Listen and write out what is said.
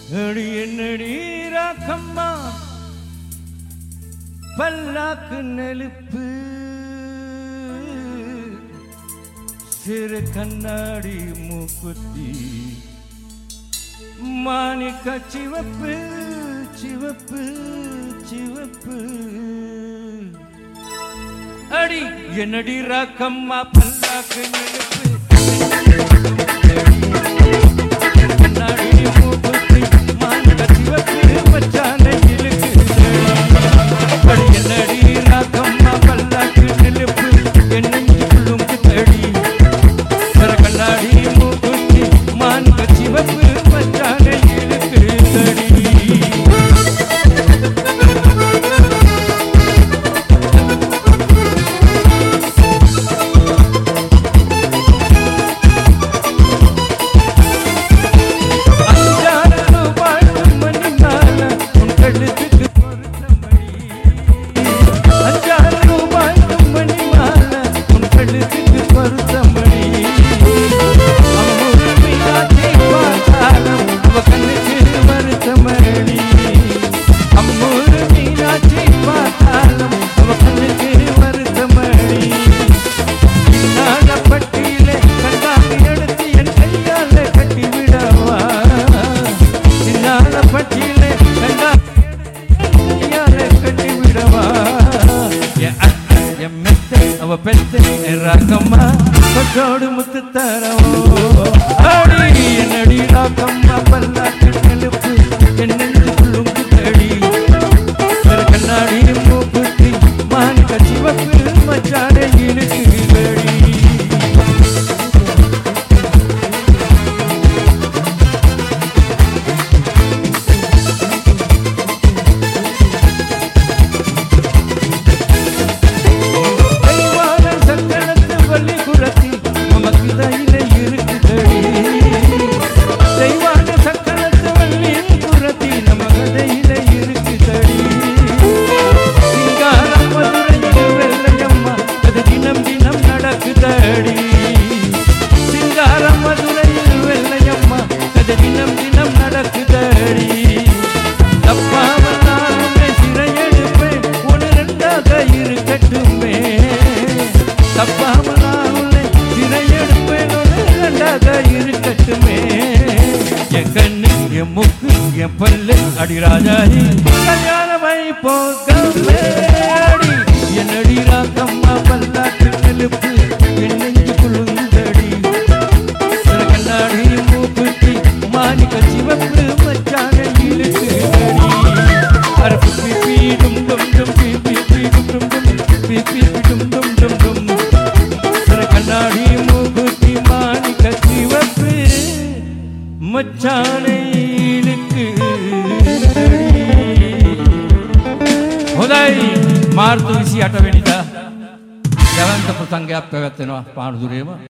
அடி என்னடி ராக்கம்மா பல்லாக்கு நெலுப்பு சிறு கண்ணாடி மூக்குத்தி மாணிக்க சிவப்பு சிவப்பு சிவப்பு அடி என்னடி ராக்கம்மா பல்லாக்கு நெலுப்பு கண்ணாடி மூக்குத்தி மாணிக்க சிவப்பு மச்சானை இழுக்குதடி. அடி என்னடி ராக்கம்மா பல்லாக்கு நெலுப்பு என் நெஞ்சுக்குள்ளும் குத்தடி. சிற கண்ணாடி மூக்குத்தி மாணிக்க சிவப்பு மச்சானை இழுக்குதடி. அஞ்சாறு ரூபாய் மணி மேல உன் கழுத்துக்கு பொருத்தமடி. அஞ்சாறு ரூபாய் மணி மேல உன் கழுத்துக்கு பொருத்தமடி. அம்மூரு மீனாட்சி பார்த்தாலும் அவ கண்ணுக்கு வருத்தமடி. அம்மூரு மீனாட்சி பார்த்தாலும் அவ கண்ணுக்கு வருத்தமடி. நாகப்பட்டியிலே கண்டாங்கி எடுத்து என் கையால கட்டி விடவா சின்னாலப்பட்டியிலே கண்டாங்கி எடுத்து என் கையால கட்டி விடவா என் அத்தை, என் மெத்தை, அவ பெத்த என் ராக்கம்மா கொட்டோடு முத்து தரவோ ஆடி என்னடி ராக்கம்மா பல்லாக்கு நெலுப்பு என் நெஞ்சுக்குள்ளும் குத்தடி சிறு கண்ணாடி மூக்குத்தி மாணிக்க சிவப்பு மச்சானை இழுக்குதடி தெய்வான சக்கரத்து வள்ளி குரத்தி நமக்கு தையில இருக்குதடி தெய்வான சக்கரத்து வள்ளி குரத்தி நமக்கு தையில இருக்குதடி சிங்காரம் மதுரையில் வெள்ளையம்மா அது தினம் தினம் நடக்குதடி சிங்காரம் மதுரையில் வெள்ளையம்மா அது தினம் தினம் நடக்குதடி தப்பாமல் நானுமே சிறையெடுப்பேன் ஒன்று ரெண்டாக இருக்கட்டுமே தப்பாமல் நான் உன்னை சிறையெடுப்பேன் ஒன்று ரெண்டாக இருக்கட்டுமே என் கண்ணு என் முக்கு என் பல்லு அடி ராஜாயி கல்யாணமை போகமே அடி என்னடி ராக்கம்மா பல்லாக்கு நெலுப்பு என் நெஞ்சு குழுந்தடி சில கண்ணாடி மூக்குத்தி மாணிக்க சிவப்பு மச்சான இழுக்குதடி அரப்பு பிபி டும் டும் டும் பிபி பி டும் டும் டும் பிபி டும் டும் டும் டும் சில கண்ணாடி மூக்குத்தி மாணிக்க சிவப்பு மச்சான இழுக்குதடி හොඳයි මාර්තු විසි අට වෙනිදා ජවන්ත ප්‍රසංගයක් පැවැත්වෙනවා පානුදුරේම